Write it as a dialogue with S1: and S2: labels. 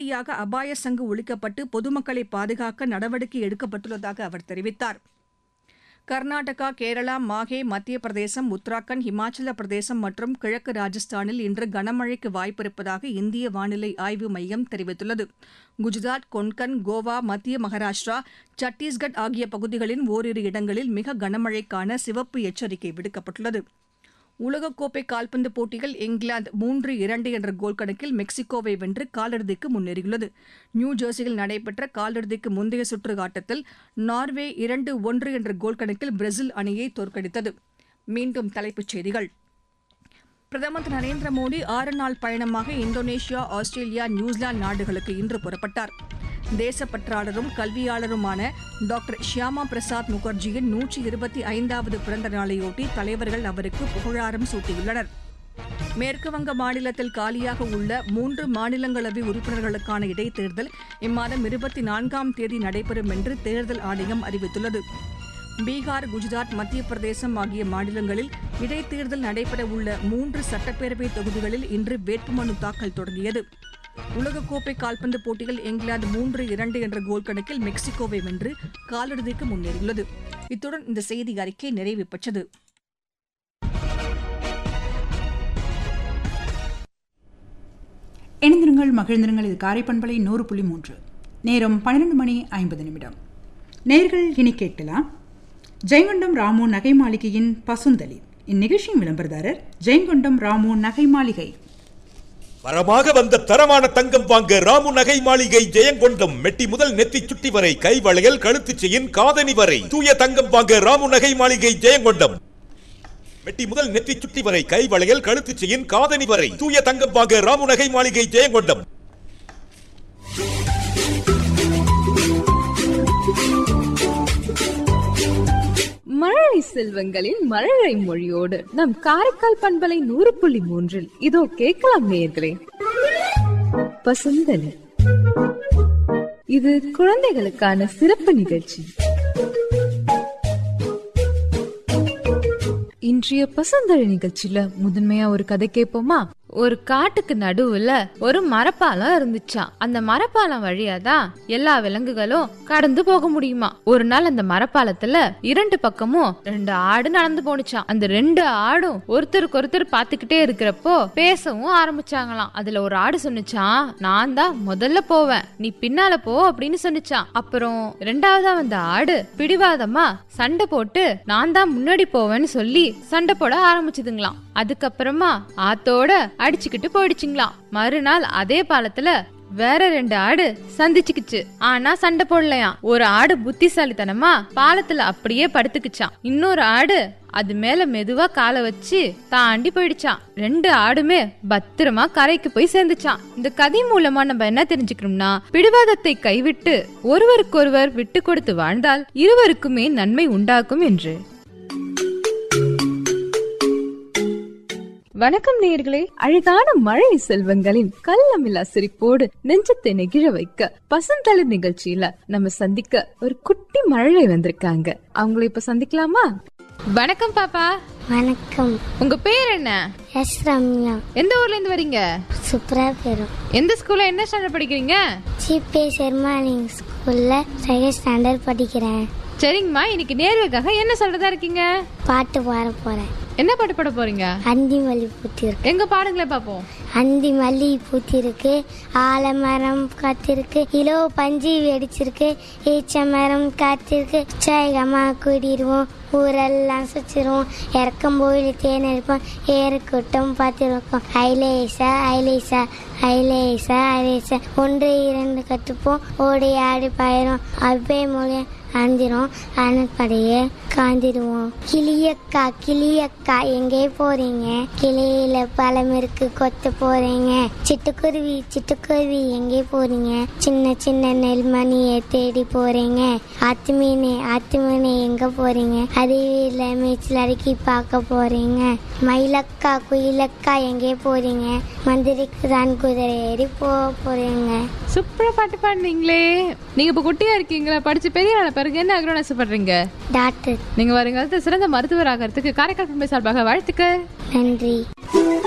S1: உடனடியாக அபாய சங்கு ஒழிக்கப்பட்டு பொதுமக்களை பாதுகாக்க நடவடிக்கை எடுக்கப்பட்டுள்ளதாக அவர் தெரிவித்தார் கர்நாடகா கேரளா மாஹே மத்திய பிரதேசம் உத்தராகண்ட் இமாச்சல பிரதேசம் மற்றும் கிழக்கு ராஜஸ்தானில் இன்று கனமழைக்கு வாய்ப்பிருப்பதாக இந்திய வானிலை ஆய்வு மையம் தெரிவித்துள்ளது குஜராத் கொன்கன் கோவா மத்திய மகாராஷ்டிரா சத்தீஸ்கட் ஆகிய பகுதிகளின் ஓரிரு இடங்களில் மிக கனமழைக்கான சிவப்பு எச்சரிக்கை விடுக்கப்பட்டுள்ளது உலகக்கோப்பை கால்பந்து போட்டியில் இங்கிலாந்து மூன்று இரண்டு என்ற கோல் கணக்கில் மெக்சிகோவை வென்று காலிறுதிக்கு முன்னேறியுள்ளது நியூ ஜெர்சியில் நடைபெற்ற காலிறுதிக்கு முந்தைய சுற்று ஆட்டத்தில் நார்வே இரண்டு ஒன்று என்ற கோல் கணக்கில் பிரேசில் அணியை தோற்கடித்தது மீண்டும் தலைப்புச் செய்திகள் பிரதமர் திரு நரேந்திர மோடி ஆறு நாள் பயணமாக இந்தோனேஷியா ஆஸ்திரேலியா நியூசிலாந்து நாடுகளுக்கு இன்று புறப்பட்டார் தேசப்பற்றாளரும் கல்வியாளருமான டாக்டர் ஷியாமா பிரசாத் முகர்ஜியின் நூற்றி இருபத்தி ஐந்தாவது பிறந்த நாளையொட்டி தலைவர்கள் அவருக்கு புகழாரம் சூட்டியுள்ளனர் மேற்குவங்க மாநிலத்தில் காலியாக உள்ள மூன்று மாநிலங்களவை உறுப்பினர்களுக்கான இடைத்தேர்தல் இம்மாதம் இருபத்தி நான்காம் தேதி நடைபெறும் என்று தேர்தல் ஆணையம் அறிவித்துள்ளது பீகார் குஜராத் மத்திய பிரதேசம் ஆகிய மாநிலங்களில் இடைத்தேர்தல் நடைபெறவுள்ள மூன்று சட்டப்பேரவை தொகுதிகளில் இன்று வேட்புமனு தாக்கல் தொடங்கியது உலகக்கோப்பை கால்பந்து போட்டியில் இங்கிலாந்து மூன்று இரண்டு என்ற கோல் கணக்கில் மெக்சிகோவை வென்று காலிறுதிக்கு முன்னேறியுள்ளது இத்துடன் இந்த செய்தி அறிக்கை நிறைவு பெற்றது
S2: இணைந்திருங்கள் மகிழ்ந்திருங்கள் இது காரைப்பண்பலை நூறு புள்ளி மூன்று நேரம் பன்னிரண்டு மணி ஐம்பது நிமிடம் நேர்கள் இனி கேட்கலாம் ஜெயங்கொண்டம் ராமு நகை மாளிகையின் பசுந்தளி இந்நிகழ்ச்சியின் விளம்பரதாரர் ஜெயங்கொண்டம் ராமு நகை மாளிகை
S3: வரமாக வந்த தரமான தங்கம் வாங்க ராமு நகை மாளிகை ஜெயங்கொண்டம் மெட்டி முதல் நெத்தி சுட்டி வரை கை வளையல் கழுத்து செயின் காதணி வரை தூய தங்கம் வாங்க ராமு நகை மாளிகை ஜெயங்கொண்டம் மெட்டி முதல் நெத்தி சுட்டி வரை கை வளையல் கழுத்து செயின் காதணி வரை தூய தங்கம் வாங்க ராமு நகை மாளிகை ஜெயங்கொண்டம்
S4: மழலை செல்வங்களின் மழலை மொழியோடு நம் காரைக்கால் பண்பலை நூறு புள்ளி மூன்றில் இதோ கேட்கலாம் நேயர்களே பசுந்தலி இது குழந்தைகளுக்கான சிறப்பு நிகழ்ச்சி இன்றைய பசுந்தழி நிகழ்ச்சியில முதன்மையா ஒரு கதை கேட்போமா ஒரு காட்டுக்கு நடுவுல ஒரு மரப்பாலம் இருந்துச்சாம் அந்த மரப்பாலம் வழியா தான் எல்லா விலங்குகளும் கடந்து போக முடியுமா ஒரு நாள் அந்த மரப்பாலத்துல இரண்டு பக்கமும் ரெண்டு ஆடு நடந்து போனுச்சாம் அந்த ரெண்டு ஆடும் ஒருத்தருக்கு ஒருத்தர் பாத்துக்கிட்டே இருக்கிறப்போ பேசவும் ஆரம்பிச்சாங்களாம் அதுல ஒரு ஆடு சொன்னுச்சான் நான் தான் முதல்ல போவேன் நீ பின்னால போ அப்படின்னு சொன்னுச்சான் அப்புறம் ரெண்டாவதா வந்த ஆடு பிடிவாதமா சண்டை போட்டு நான் தான் முன்னாடி போவேன்னு சொல்லி சண்டை போட ஆரம்பிச்சதுங்களாம் அதுக்கப்புறமா ஆத்தோட அடிச்சுக்கிட்டு போயிடுச்சுங்களாம் மறுநாள் அதே பாலத்துல வேற ரெண்டு ஆடு சந்திச்சுக்குச்சு ஆனா சண்டை போடலையாம் ஒரு ஆடு புத்திசாலித்தனமா பாலத்துல அப்படியே படுத்துக்குச்சான் இன்னொரு ஆடு அது மேல மெதுவா காலை வச்சு தாண்டி போயிடுச்சான் ரெண்டு ஆடுமே பத்திரமா கரைக்கு போய் சேர்ந்துச்சான் இந்த கதை மூலமா நம்ம என்ன தெரிஞ்சுக்கணும்னா பிடிவாதத்தை கைவிட்டு ஒருவருக்கொருவர் விட்டு கொடுத்து வாழ்ந்தால் இருவருக்குமே நன்மை உண்டாக்கும் என்று வணக்கம் நேயர்களே அழகான மழை செல்வங்களின் கள்ளமில்லா சிரிப்போடு நெஞ்சத்தை நெகிழ வைக்க பசந்தளிர் நிகழ்ச்சியில நம்ம சந்திக்க ஒரு குட்டி மழலை வந்திருக்காங்க அவங்கள இப்ப சந்திக்கலாமா வணக்கம் பாப்பா
S5: வணக்கம்
S4: உங்க பேர் என்ன
S5: எஸ் ரம்யா
S4: எந்த ஊர்ல இருந்து வரீங்க
S5: சூப்பரா பேரும்
S4: எந்த ஸ்கூல்ல என்ன ஸ்டாண்டர்ட் படிக்கிறீங்க
S5: ஜிபே செர்மாலிங் ஸ்கூல்ல செகண்ட் ஸ்டாண்டர்ட் படிக்கிறேன்
S4: சரிங்கம்மா இன்னைக்கு நேர்களுக்காக என்ன சொல்றதா இருக்கீங்க
S5: பாட்டு பாட போறேன்
S4: என்ன பாட்டு பாட போறீங்க
S5: அந்தி மல்லி பூத்தி இருக்கு
S4: எங்க பாடுங்களேன் பாப்போம்
S5: அந்தி மல்லி பூத்தி இருக்கு ஆலமரம் காத்திருக்கு இலோ பஞ்சு வெடிச்சிருக்கு ஈச்ச மரம் காத்திருக்கு சாயகமா கூடிடுவோம் ஊரெல்லாம் சுச்சிருவோம் இறக்கம் போயில் தேன் எடுப்போம் ஏறு கூட்டம் பார்த்துருக்கோம் ஐலேசா ஐலேசா ஐலேசா ஐலேசா ஒன்று இரண்டு கற்றுப்போம் ஓடி ஆடி பாயிரும் அவ்வே மொழியை அஞ்சிரும் அனுப்படையே காந்திடுவோம் கிளியக்கா கிளியக்கா எங்கே போறீங்க கிளியில பழம் இருக்கு கொத்த போறீங்க சிட்டுக்குருவி சிட்டுக்குருவி எங்கே போறீங்க சின்ன சின்ன நெல்மணியை தேடி போறீங்க ஆத்து மீன் ஆத்து மீன் எங்க போறீங்க அருவியில மேய்ச்சல் அடக்கி பார்க்க போறீங்க மயிலக்கா குயிலக்கா எங்கே போறீங்க மந்திரிக்கு தான் குதிரை ஏறி போக போறீங்க
S4: சூப்பரா பாட்டு பாடுனீங்களே நீங்க இப்ப குட்டியா இருக்கீங்களா படிச்சு பெரிய ஆன பிறகு என்ன ஆகணும்னு ஆசைப்படுறீங்க
S5: டாக்டர்
S4: நீங்க வருங்காலத்துல சிறந்த மருத்துவர் ஆகிறதுக்கு காரைக்கால் பண்பை சார்பாக வாழ்த்துக்கள்
S5: நன்றி